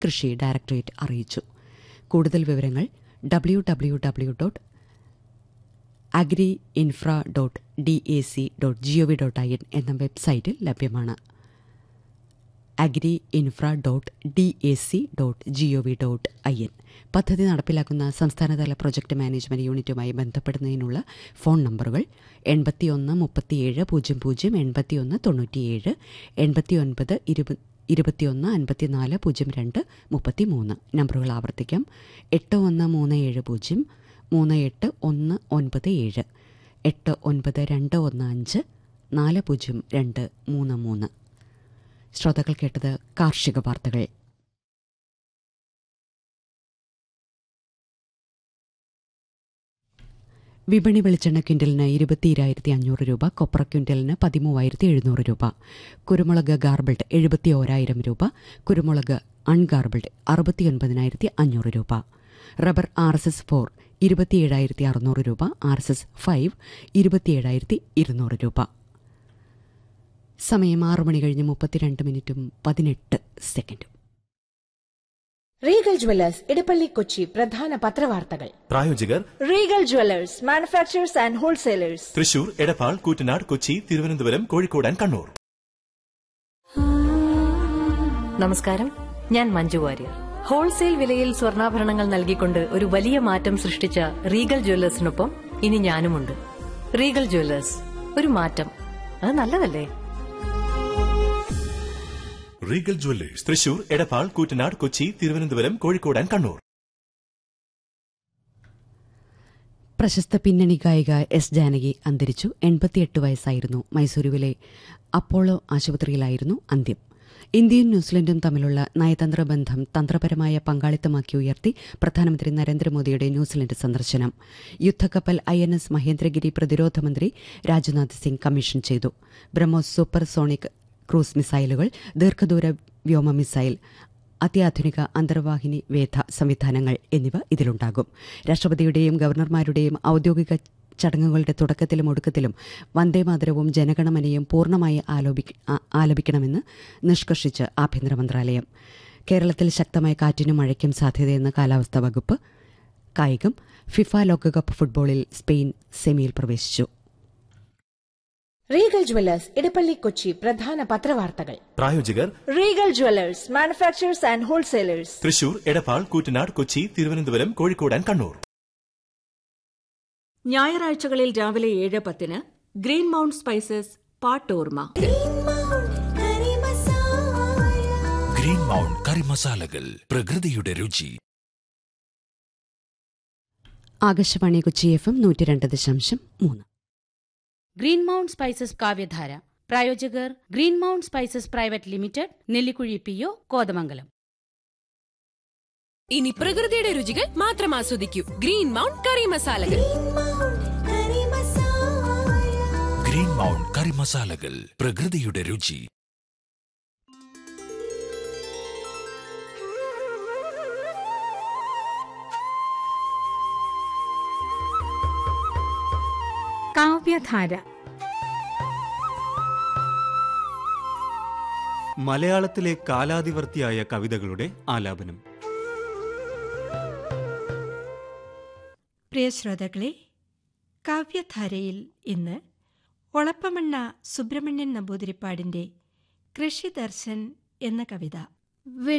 കൃഷി ഡയറക്ടറേറ്റ് അറിയിച്ചു കൂടുതൽ വിവരങ്ങൾ W W W dot agri infra dot D A C dot G O V dot I N എന്ന വെബ്സൈറ്റിൽ ലഭ്യമാണ് agri infra dot D A C dot G O V dot I N പദ്ധതി നടപ്പിലാക്കുന്ന സംസ്ഥാനതല project management യൂണിറ്റുമായി ബന്ധപ്പെടുന്നതിനുള്ള phone നമ്പറുകൾ എൺപത്തിയൊന്ന് മുപ്പത്തിയേഴ് പൂജ്യം പൂജ്യം എൺപത്തിയൊന്ന് തൊണ്ണൂറ്റിയേഴ് എൺപത്തിയൊൻപത് ഇരുപത് ഇരുപത്തിയൊന്ന് അൻപത്തിനാല് പൂജ്യം രണ്ട് മുപ്പത്തിമൂന്ന് നമ്പറുകൾ ആവർത്തിക്കാം എട്ട് ഒന്ന് മൂന്ന് ഏഴ് പൂജ്യം മൂന്ന് എട്ട് ഒന്ന് ഒൻപത് ഏഴ് എട്ട് ഒൻപത് രണ്ട് ഒന്ന് അഞ്ച് നാല് പൂജ്യം രണ്ട് മൂന്ന് മൂന്ന് ശ്രോതാക്കൾ കേട്ടത് കാർഷിക വാർത്തകൾ വിപണി വെളിച്ചെണ്ണ ക്വിൻ്റലിന് ഇരുപത്തിയിരായിരത്തി അഞ്ഞൂറ് രൂപ കൊപ്ര ക്വിൻ്റലിന് പതിമൂവായിരത്തി എഴുന്നൂറ് രൂപ കുരുമുളക് ഗാർബിൾഡ് എഴുപത്തി ഓരായിരം രൂപ കുരുമുളക് അൺഗാർബിൾഡ് അറുപത്തിയൊൻപതിനായിരത്തി അഞ്ഞൂറ് രൂപ rubber R S S four ഇരുപത്തിയേഴായിരത്തി അറുന്നൂറ് രൂപ ആർ എസ് എസ് ഫൈവ് ഇരുപത്തിയേഴായിരത്തി ഇരുന്നൂറ് രൂപ സമയം ആറു മണി കഴിഞ്ഞ് മുപ്പത്തിരണ്ട് മിനിറ്റും പതിനെട്ട് സെക്കൻഡും റീഗൽ ജ്വല്ലേഴ്സ് ഇടപ്പള്ളി കൊച്ചി പ്രധാന പത്രവാർത്തകൾ പ്രായോജകർ Regal jewellers manufacturers and wholesalers Thrissur Edappal Koottanad Kochi Thiruvananthapuram Kozhikode and Kannur നമസ്കാരം ഞാൻ മഞ്ജു വാര്യർ ഹോൾസെയിൽ വിലയിൽ സ്വർണ്ണാഭരണങ്ങൾ നൽകിക്കൊണ്ട് ഒരു വലിയ മാറ്റം സൃഷ്ടിച്ച റീഗൽ ജ്വല്ലേഴ്സിനൊപ്പം ഇനി ഞാനുമുണ്ട് റീഗൽ ജ്വല്ലേഴ്സ് ഒരു മാറ്റം അത് നല്ലതല്ലേ Regal jewellers Thrissur Edappal Koottanad Kochi Thiruvananthapuram Kozhikode and Kannur പ്രശസ്ത പിന്നണി ഗായിക എസ് ജാനകി അന്തരിച്ചു എൺപത്തിയെട്ട് വയസ്സായിരുന്നു മൈസൂരുവിലെ അപ്പോളോ ആശുപത്രിയിലായിരുന്നു അന്ത്യം ഇന്ത്യയും ന്യൂസിലൻഡും തമ്മിലുള്ള നയതന്ത്ര ബന്ധം തന്ത്രപരമായ പങ്കാളിത്തമാക്കി ഉയർത്തി പ്രധാനമന്ത്രി നരേന്ദ്രമോദിയുടെ ന്യൂസിലൻഡ് സന്ദർശനം യുദ്ധക്കപ്പൽ ഐ എൻ എസ് മഹേന്ദ്രഗിരി പ്രതിരോധ മന്ത്രി രാജ്നാഥ് സിംഗ് കമ്മീഷൻ ചെയ്തു ബ്രഹ്മോസ് സൂപ്പർ സോണിക് ക്രൂസ് മിസൈലുകൾ ദീർഘദൂര വ്യോമ മിസൈൽ അത്യാധുനിക അന്തർവാഹിനി വേധ സംവിധാനങ്ങൾ എന്നിവ ഇതിലുണ്ടാകും രാഷ്ട്രപതിയുടെയും ഗവർണർമാരുടെയും ഔദ്യോഗിക ചടങ്ങുകളുടെ തുടക്കത്തിലും ഒടുക്കത്തിലും വന്ദേമാതരവും ജനഗണമനയും പൂർണ്ണമായി ആലോപി- ആ- ആലപിക്കണമെന്ന് നിഷ്കർഷിച്ച് ആഭ്യന്തര മന്ത്രാലയം കേരളത്തിൽ ശക്തമായ കാറ്റിനും മഴയ്ക്കും സാധ്യതയെന്ന് കാലാവസ്ഥാ വകുപ്പ് കായികം ഫിഫ ലോകകപ്പ് ഫുട്ബോളിൽ സ്പെയിൻ സെമിയിൽ പ്രവേശിച്ചു റീഗൽ ജ്വല്ലേഴ്സ് ഇടപ്പള്ളി കൊച്ചി പ്രധാന പത്രവാർത്തകൾ പ്രായോജകർ Regal jewellers manufacturers and wholesalers Thrissur Edappal Koottanad Kochi Thiruvananthapuram Kozhikode and Kannur ഞായറാഴ്ചകളിൽ രാവിലെ ഏഴ് പത്തിന് ഗ്രീൻ മൗണ്ട് സ്പൈസസ് പാട്ടോർമ ഗ്രീൻ മൗണ്ട് കറി മസാലകൾ പ്രകൃതിയുടെ രുചി ആകാശവാണി കൊച്ചി എഫ് എം നൂറ്റി രണ്ട് ദശാംശം മൂന്ന് ഗ്രീൻ മൗണ്ട് സ്പൈസസ് കാവ്യധാര പ്രായോജകർ green mount spices private limited Nellikuzhi P O Kothamangalam ഇനി പ്രകൃതിയുടെ രുചികൾ മാത്രം ആസ്വദിക്കൂ ഗ്രീൻ മൗണ്ട് കറി മസാലകൾ ഗ്രീൻ മൗണ്ട് കറി മസാലകൾ പ്രകൃതിയുടെ രുചി കാവ്യധാര മലയാളത്തിലെ കാലാതിവർത്തിയായ കവിതകളുടെ ആലാപനം പ്രിയ ശ്രോതാക്കളെ കാവ്യധാരയിൽ ഇന്ന് ഒളപ്പമണ്ണ സുബ്രഹ്മണ്യൻ നമ്പൂതിരിപ്പാടിന്റെ കൃഷി ദർശൻ എന്ന കവിത